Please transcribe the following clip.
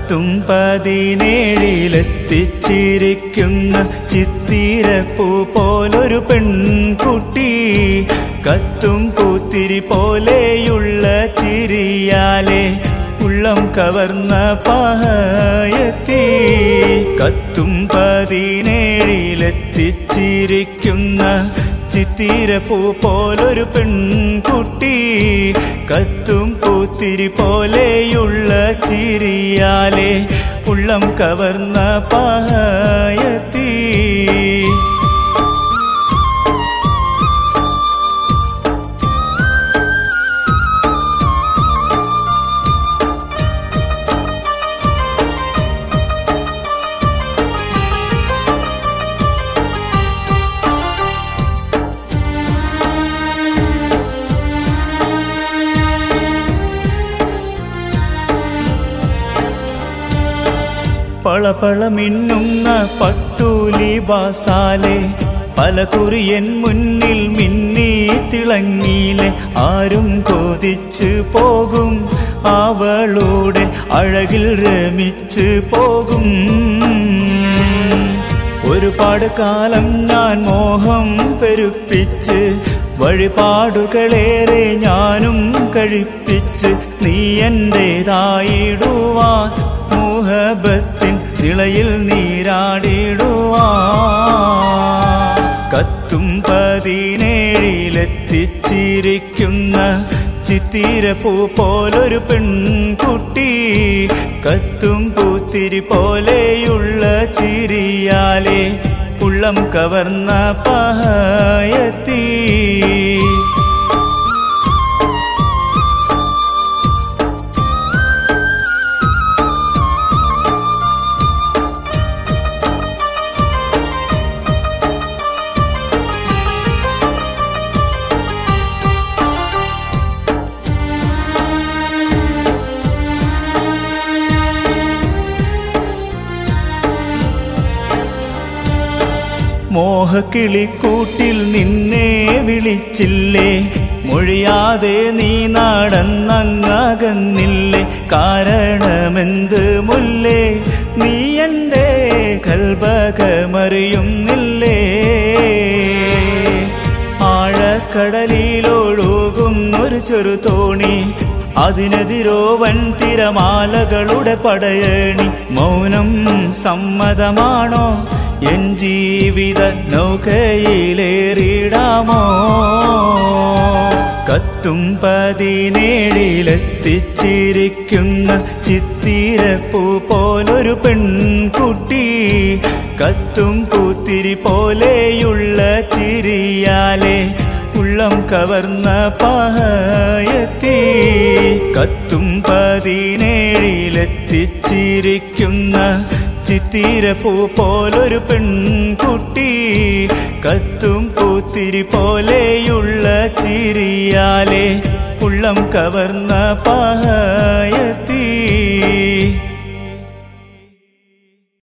കത്തും പതിനേഴിലെത്തിച്ചിരിക്കുന്ന ചിത്തിരപ്പൂ പോലൊരു പെൺകുട്ടി കത്തും പൂത്തിരി പോലെയുള്ള ചിരിയാലെ ഉള്ളം കവർന്ന പഹയത്തി കത്തും പതിനേഴിലെത്തിച്ചിരിക്കുന്ന ചിത്തിരപ്പൂ പോലൊരു പെൺകുട്ടി കത്തും പൂത്തിരി പോലെയുള്ള ചിരിയാലെ ഉള്ളം കവർന്ന പഹയത്തി പളപള മിന്നുന്ന പട്ടൂലി ബാസാലെ പല കുറിയൻ മുന്നിൽ മിന്നി തിളങ്ങിയിലെ ആരും കൊതിച്ചു പോകും അവളുടെ അഴകിൽ രമിച്ചു പോകും ഒരുപാട് കാലം ഞാൻ മോഹം പെരുപ്പിച്ച് വഴിപാടുകളേറെ ഞാനും കഴിപ്പിച്ച് നീ എൻ്റെതായിടുവാൻ മോഹബത്തിൻ തിളയിൽ നീരാടിടുവാ കത്തും പതിനേഴിലെത്തിച്ചിരിക്കുന്ന ചിത്തിരപ്പൂ പോലൊരു പെൺകുട്ടി കത്തും പൂത്തിരി പോലെയുള്ള ചിരിയാലെ ഉള്ളം കവർന്ന പഹയത്തി മോഹക്കിളിക്കൂട്ടിൽ നിന്നെ വിളിച്ചില്ലേ മൊഴിയാതെ നീ നടന്നങ്ങകന്നില്ലേ കാരണമെന്ത് മുല്ലേ നീ എൻ്റെ കൽബകമറിയുന്നില്ലേ ആഴക്കടലിലൊഴുകുന്നൊരു ചെറു തോണി അതിനെതിരോ വൻ തിരമാലകളുടെ പടയണി മൗനം സമ്മതമാണോ എൻ ജീവിത നൗകയിലേറിടാമോ കത്തും പതിനേഴിലെത്തിച്ചിരിക്കുന്ന ചിത്തിരപ്പൂ പോലൊരു പെൺകുട്ടി കത്തും പൂത്തിരി പോലെയുള്ള ചിരിയാലെ ഉള്ളം കവർന്ന പഹയത്തി കത്തും പതിനേഴിലെത്തിച്ചിരിക്കുന്ന ചിത്തിരപ്പൂ പോലൊരു പെൺകുട്ടി കത്തും പൂത്തിരി പോലെയുള്ള ചിരിയാലെ ഉള്ളം കവർന്ന പഹയത്തി